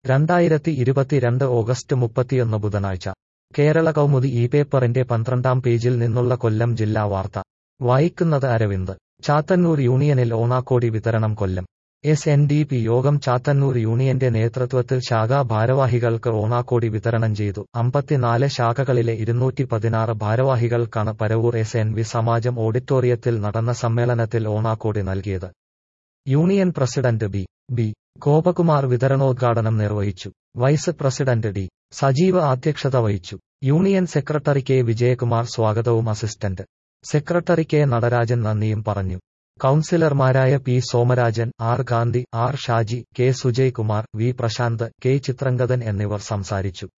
രണ്ടായിരത്തി ഇരുപത്തിരണ്ട് ഓഗസ്റ്റ് മുപ്പത്തിയൊന്ന് ബുധനാഴ്ച കേരള കൗമുദി ഈ പേപ്പറിന്റെ പന്ത്രണ്ടാം പേജിൽ നിന്നുള്ള കൊല്ലം ജില്ലാ വാർത്ത വായിക്കുന്നത് അരവിന്ദ് ചാത്തന്നൂർ യൂണിയനിൽ ഓണാക്കോടി വിതരണം Kollam S N D P യോഗം ചാത്തന്നൂർ യൂണിയന്റെ നേതൃത്വത്തിൽ ശാഖാ ഭാരവാഹികൾക്ക് ഓണാക്കോടി വിതരണം ചെയ്തു അമ്പത്തിനാല് ശാഖകളിലെ ഇരുന്നൂറ്റി പതിനാറ് ഭാരവാഹികൾക്കാണ് പരവൂർ എസ് എൻ വി സമാജം ഓഡിറ്റോറിയത്തിൽ നടന്ന സമ്മേളനത്തിൽ ഓണാക്കോടി നൽകിയത് union president B B Gopakumar വിതരണോദ്ഘാടനം നിർവഹിച്ചു വൈസ് പ്രസിഡന്റ് ഡി സജീവ് അധ്യക്ഷത വഹിച്ചു യൂണിയൻ സെക്രട്ടറി കെ വിജയകുമാർ സ്വാഗതവും അസിസ്റ്റന്റ് സെക്രട്ടറി കെ നടരാജൻ നന്ദിയും പറഞ്ഞു കൌൺസിലർമാരായ P Somarajan R Gandhi R Shaji K Sujay Kumar V Prasanth K Chitrangathan എന്നിവർ സംസാരിച്ചു